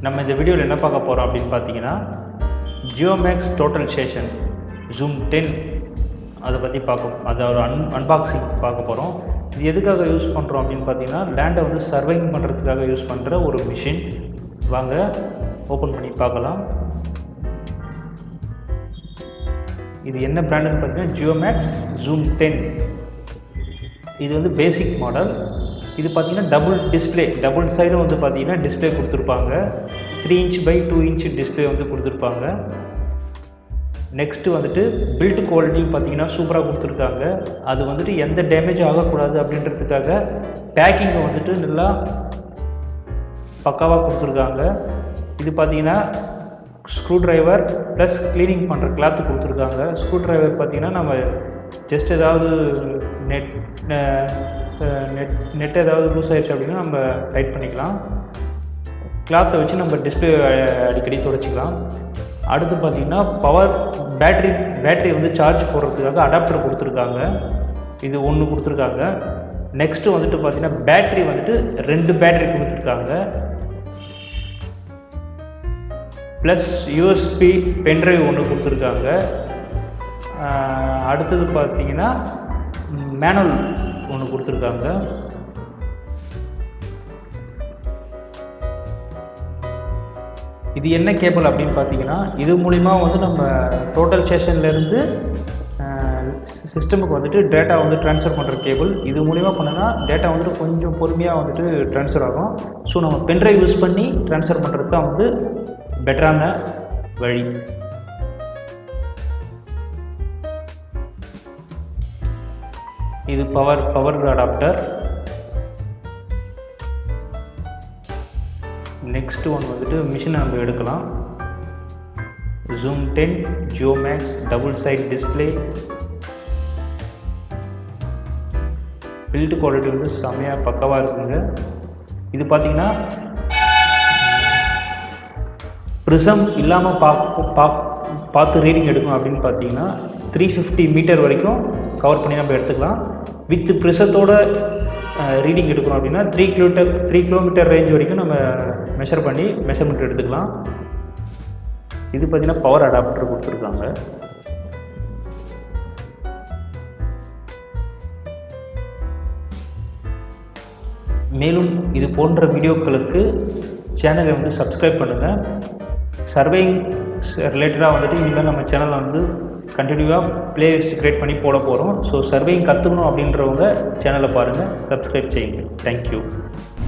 நம்ம இந்த வீடியோவில் என்ன பார்க்க போகிறோம் அப்படின்னு பார்த்தீங்கன்னா Geomax total station zoom ten அதை பற்றி பார்க்க அதை ஒரு அன் அன்பாக்சிங் பார்க்க போகிறோம் இது எதுக்காக யூஸ் பண்ணுறோம் அப்படின்னு பார்த்தீங்கன்னா லேண்டை வந்து சர்வைங் பண்ணுறதுக்காக யூஸ் பண்ணுற ஒரு மிஷின் வாங்க ஓப்பன் பண்ணி பார்க்கலாம் இது என்ன பிராண்டுன்னு பார்த்தீங்கன்னா ஜியோமேக்ஸ் ஜூம் டென் இது வந்து பேசிக் மாடல் இது பார்த்தீங்கன்னா டபுள் டிஸ்பிளே டபுள் சைடும் வந்து பார்த்தீங்கன்னா டிஸ்பிளே கொடுத்துருப்பாங்க three inch by two inch display வந்து கொடுத்துருப்பாங்க நெக்ஸ்ட்டு வந்துட்டு பில்ட் குவாலிட்டியும் பார்த்தீங்கன்னா சூப்பராக கொடுத்துருக்காங்க அது வந்துட்டு எந்த டேமேஜ் ஆகக்கூடாது அப்படின்றதுக்காக பேக்கிங்கை வந்துட்டு நல்லா பக்காவாக கொடுத்துருக்காங்க இது பார்த்தீங்கன்னா ஸ்க்ரூ டிரைவர் ப்ளஸ் க்ளீனிங் பண்ணுற கிளாத்து கொடுத்துருக்காங்க ஸ்க்ரூ டிரைவர் பார்த்தீங்கன்னா நம்ம ஜஸ்ட் ஏதாவது நெட் நெட் நெட் ஏதாவது லூஸ் ஆயிடுச்சு அப்படின்னா நம்ம டைட் பண்ணிக்கலாம் கிளாத்தை வச்சு நம்ம டிஸ்பிளே அடிக்கடி துடைச்சிக்கலாம் அடுத்து பார்த்தீங்கன்னா பவர் பேட்ரி பேட்ரி வந்து சார்ஜ் போடுறதுக்காக அடாப்டர் கொடுத்துருக்காங்க இது ஒன்று கொடுத்துருக்காங்க நெக்ஸ்ட்டு வந்துட்டு பார்த்தீங்கன்னா பேட்ரி வந்துட்டு ரெண்டு பேட்ரி கொடுத்துருக்காங்க ப்ளஸ் யூஎஸ்பி பென்ட்ரைவ் ஒன்று கொடுத்துருக்காங்க அடுத்தது பார்த்தீங்கன்னா மேனுவல் ஒன்று கொடுத்துருக்காங்க இது என்ன கேபிள் அப்படின்னு பார்த்தீங்கன்னா இது மூலிமா வந்து நம்ம டோட்டல் ஸ்டேஷன்லேருந்து சிஸ்டமுக்கு வந்துட்டு டேட்டா வந்து ட்ரான்ஸ்ஃபர் பண்ணுற கேபிள் இது மூலிமா பண்ணனா டேட்டா வந்துட்டு கொஞ்சம் பொறுமையாக வந்துட்டு ட்ரான்ஸ்ஃபர் ஆகும் ஸோ நம்ம பென்ட்ரைவ் யூஸ் பண்ணி ட்ரான்ஸ்ஃபர் பண்ணுறது தான் வந்து பெட்டரான வழி இது power power adapter next one வந்துட்டு மிஷினை நம்ம எடுக்கலாம் zoom ten Geomax double side display build quality வந்து செம்மையாக பக்கவாக இருக்குங்க இது பார்த்தீங்கன்னா ப்ரிசம் இல்லாமல் பார்க்க பா பார்த்து ரீடிங் எடுக்கணும் அப்படின்னு பார்த்தீங்கன்னா த்ரீ ஃபிஃப்டி மீட்டர் வரைக்கும் கவர் பண்ணி நம்ம எடுத்துக்கலாம் வித் ப்ரிசத்தோட ரீடிங் எடுக்கணும் அப்படின்னா three kilometer three kilometer range வரைக்கும் நம்ம மெஷர் பண்ணி மெஷர்மெண்ட் எடுத்துக்கலாம் இது பார்த்திங்கன்னா பவர் அடாப்டர் கொடுத்துருக்காங்க மேலும் இது போன்ற வீடியோக்களுக்கு சேனலை வந்து சப்ஸ்கிரைப் பண்ணுங்கள் சர்வைங் ரிலேட்டடாக வந்துட்டு இனிமேல் நம்ம சேனலில் வந்து கண்டினியூவாக பிளேலிஸ்ட் க்ரியேட் பண்ணி போட போகிறோம் ஸோ சர்வைங் கற்றுக்கணும் அப்படின்றவங்க சேனலை பாருங்கள் சப்ஸ்கிரைப் செய்யுங்க தேங்க்யூ